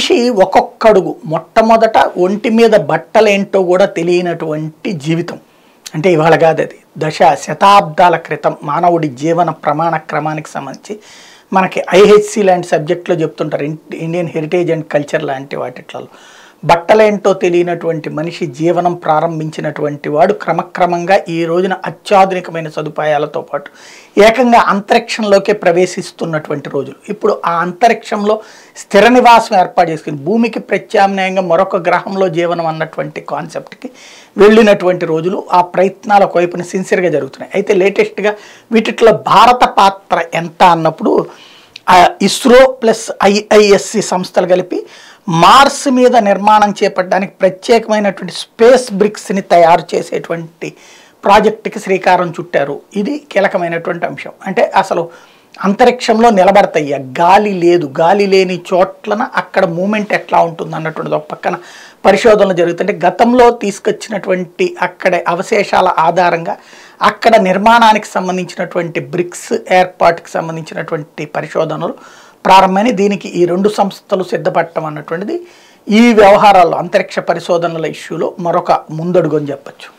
మనిషి ఒక్కొక్క అడుగు మొట్టమొదట ఒంటి మీద బట్టలేంటో కూడా తెలియనటువంటి జీవితం అంటే ఇవాళ కాదు అది దశ శతాబ్దాల క్రితం మానవుడి జీవన ప్రమాణ క్రమానికి సంబంధించి మనకి ఐహెచ్సి లాంటి సబ్జెక్ట్లో చెప్తుంటారు ఇన్- ఇండియన్ హెరిటేజ్ అండ్ కల్చర్ లాంటి వాటిట్లలో బట్టలేంటో తెలియనటువంటి మనిషి జీవనం ప్రారంభించినటువంటి వాడు క్రమక్రమంగా ఈ రోజున అత్యాధునికమైన సదుపాయాలతో పాటు ఏకంగా అంతరిక్షంలోకే ప్రవేశిస్తున్నటువంటి రోజులు ఇప్పుడు ఆ అంతరిక్షంలో స్థిర నివాసం ఏర్పాటు చేసుకుని భూమికి ప్రత్యామ్నాయంగా మరొక గ్రహంలో జీవనం అన్నటువంటి కాన్సెప్ట్కి వెళ్ళినటువంటి రోజులు ఆ ప్రయత్నాల వైపున సిన్సియర్గా జరుగుతున్నాయి అయితే లేటెస్ట్గా వీటిలో భారత పాత్ర ఎంత అన్నప్పుడు ఆ ఇస్రో ప్లస్ ఐఐఎస్సి సంస్థలు కలిపి మార్స్ మీద నిర్మాణం చేపట్టడానికి ప్రత్యేకమైనటువంటి స్పేస్ బ్రిక్స్ని తయారు చేసేటువంటి ప్రాజెక్టుకి శ్రీకారం చుట్టారు ఇది కీలకమైనటువంటి అంశం అంటే అసలు అంతరిక్షంలో నిలబడతాయి గాలి లేదు గాలి లేని చోట్లన అక్కడ మూమెంట్ ఎట్లా ఉంటుంది అన్నటువంటిది ఒక పక్కన పరిశోధనలు జరుగుతుంటే గతంలో తీసుకొచ్చినటువంటి అక్కడ అవశేషాల ఆధారంగా అక్కడ నిర్మాణానికి సంబంధించినటువంటి బ్రిక్స్ ఏర్పాటుకి సంబంధించినటువంటి పరిశోధనలు ప్రారంభమైన దీనికి ఈ రెండు సంస్థలు సిద్ధపడటం అన్నటువంటిది ఈ వ్యవహారాల్లో అంతరిక్ష పరిశోధనల ఇష్యూలో మరొక ముందడుగు అని చెప్పచ్చు